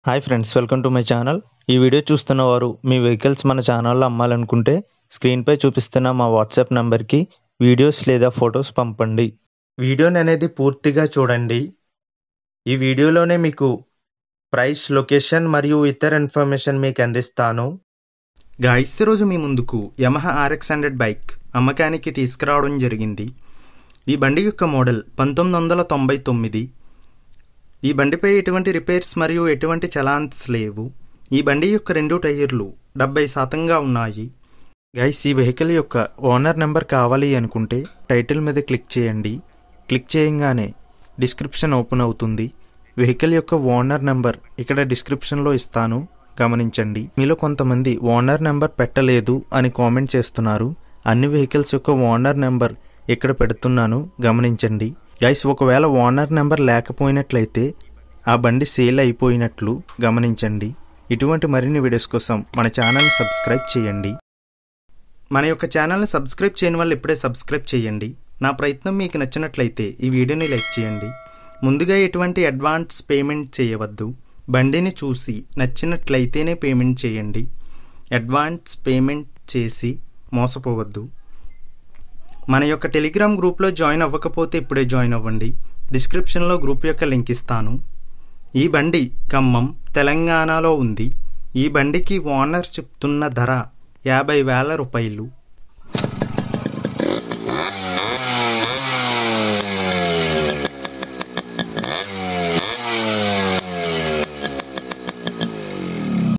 hi friends welcome to my channel ఈ video చూస్తున్న వారు మీ వెహికల్స్ మన ఛానల్లో అమ్మాలనుకుంటే స్క్రీన్పై చూపిస్తున్న మా వాట్సాప్ నంబర్కి వీడియోస్ లేదా ఫొటోస్ పంపండి వీడియోని అనేది పూర్తిగా చూడండి ఈ వీడియోలోనే మీకు ప్రైస్ లొకేషన్ మరియు ఇతర ఇన్ఫర్మేషన్ మీకు అందిస్తాను గాయస్ రోజు మీ ముందుకు యమహా ఆర్ఎక్స్ హండ్రెడ్ బైక్ అమ్మకానికి తీసుకురావడం జరిగింది ఈ బండి యొక్క మోడల్ పంతొమ్మిది వందల తొంభై తొమ్మిది ఈ బండిపై ఎటువంటి రిపేర్స్ మరియు ఎటువంటి చలాన్స్ లేవు ఈ బండి యొక్క రెండు టైర్లు డెబ్బై శాతంగా ఉన్నాయి గైస్ ఈ వెహికల్ యొక్క ఓనర్ నెంబర్ కావాలి అనుకుంటే టైటిల్ మీద క్లిక్ చేయండి క్లిక్ చేయంగానే డిస్క్రిప్షన్ ఓపెన్ అవుతుంది వెహికల్ యొక్క ఓనర్ నెంబర్ ఇక్కడ డిస్క్రిప్షన్లో ఇస్తాను గమనించండి మీలో కొంతమంది ఓనర్ నెంబర్ పెట్టలేదు అని కామెంట్ చేస్తున్నారు అన్ని వెహికల్స్ యొక్క ఓనర్ నెంబర్ ఇక్కడ పెడుతున్నాను గమనించండి గైస్ ఒకవేళ ఓనర్ నెంబర్ లేకపోయినట్లయితే ఆ బండి సేల్ అయిపోయినట్లు గమనించండి ఇటువంటి మరిన్ని వీడియోస్ కోసం మన ఛానల్ని సబ్స్క్రైబ్ చేయండి మన యొక్క ఛానల్ని సబ్స్క్రైబ్ చేయని వాళ్ళు ఇప్పుడే సబ్స్క్రైబ్ చేయండి నా ప్రయత్నం మీకు నచ్చినట్లయితే ఈ వీడియోని లైక్ చేయండి ముందుగా ఎటువంటి అడ్వాన్స్ పేమెంట్ చేయవద్దు బండిని చూసి నచ్చినట్లయితేనే పేమెంట్ చేయండి అడ్వాన్స్ పేమెంట్ చేసి మోసపోవద్దు మన యొక్క టెలిగ్రామ్ గ్రూప్లో జాయిన్ అవ్వకపోతే ఇప్పుడే జాయిన్ అవ్వండి డిస్క్రిప్షన్లో గ్రూప్ యొక్క లింక్ ఇస్తాను ఈ బండి ఖమ్మం తెలంగాణలో ఉంది ఈ బండికి ఓనర్ చెప్తున్న ధర యాభై వేల రూపాయలు